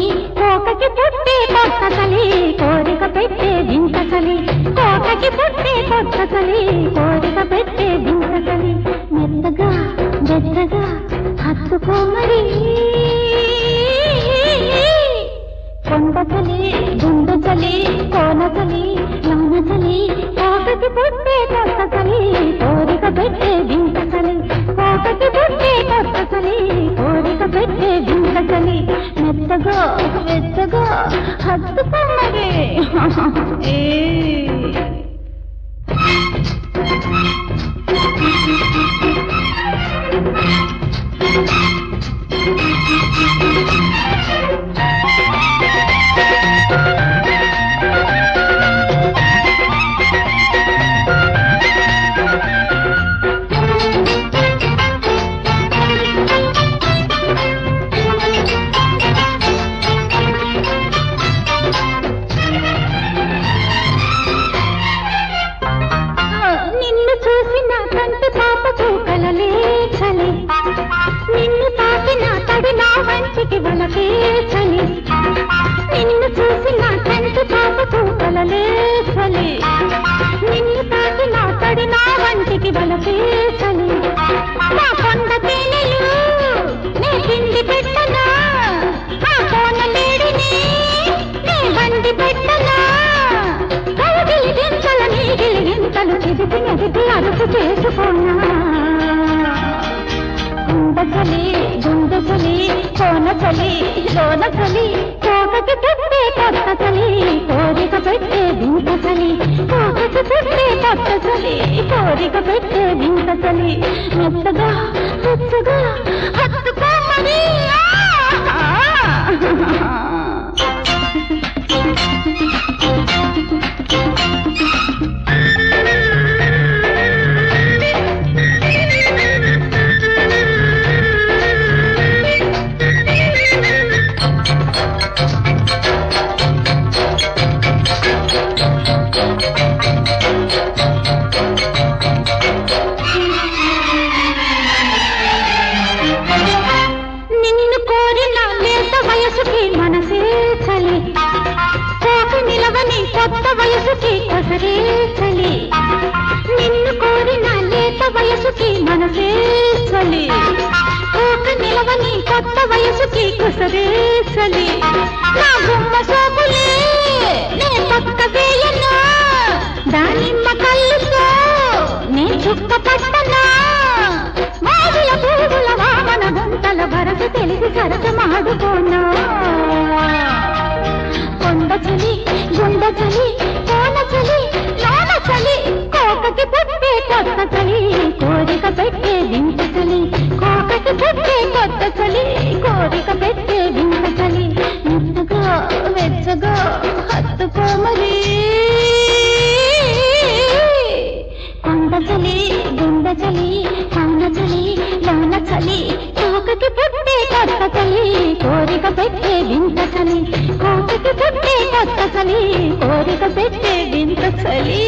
కోకకి పుట్టే కొత్త చలి కోరిక పెట్టే దింక చలి కోకకి పుట్టే కొత్త చలి కోరిక పెట్టే దింక చలి మెత్తగా మెత్తగా హత్తుకోమరి కొండ చలి గుండు చలి కోన చలి లోన చలి కోకకి పుట్టే కొత్త చలి కోరిక పెట్టే దింక చలి కోకకి పుట్టే కొత్త చలి కోరిక పెట్టే దింక చలి మెత్తగా మెత్తగా హత్తుకోమరి ఏ నిన్ను చూసిన కంటి పాపకు కలలే చలి నిన్ను తాకిన తడి నా వంటికి వలకే చలి నిన్ను చూసిన కంటి పాపకు కలలే చలి నిన్ను తాకిన తడి నా వంటికి వలకే చలి నా కొండ తేనెలు నే పిండి పెట్టనా ఆ కోన లేడిని నే బండి పెట్టనా కౌగిలి గింతల నీగిలి గింతలు చిదిపి నెదిపి అదుపు చేసుకున్నా గుండె చలి గుండె చలి కోన చలి లోన చలి కోకకి పెట్టే కొత్త చలి కోరిక పెట్టే వింత చలి కోకకి పెట్టే కొత్త చలి కోరిక పెట్టే వింత చలి మెత్తగా మెత్తగా హత్తుకోమని నిన్ను కోరిన లేత వయసుకి మనసే చలి కోక నిలవని కొత్త వయసుకి కొసరే చలి నిన్ను కోరిన లేత వయసుకి మనసే చలి కోక నిలవని కొత్త వయసుకి కొసరే చలి నా గుమ్మ సోపులే నే పక్క వేయనా దానిమ్మ కళ్ళుతో నే చుక్క పట్టనా మాగుల పూగుల వామన గుంటల వరస తెలిసి సరస మాడుకోనా కొండ చలి గుండ చలి కోన చలి లోన చలి కోకకి పుట్టే కొత్త చలి కోరిక పెట్టే వింత చలి కోకకి పుట్టే కొత్త చలి కోరిక పెట్టే వింత చలి మెత్తగా వెచ్చగా హత్తుకోమరి కొండ చలి గుండ చలి కౌన చలి లోన చలి కోకకి పుట్టే కొత్త చలి కోరిక పెట్టే వింత చలి కోకకి పుట్టే కొత్త చలి కోరిక పెట్టే వింత చలి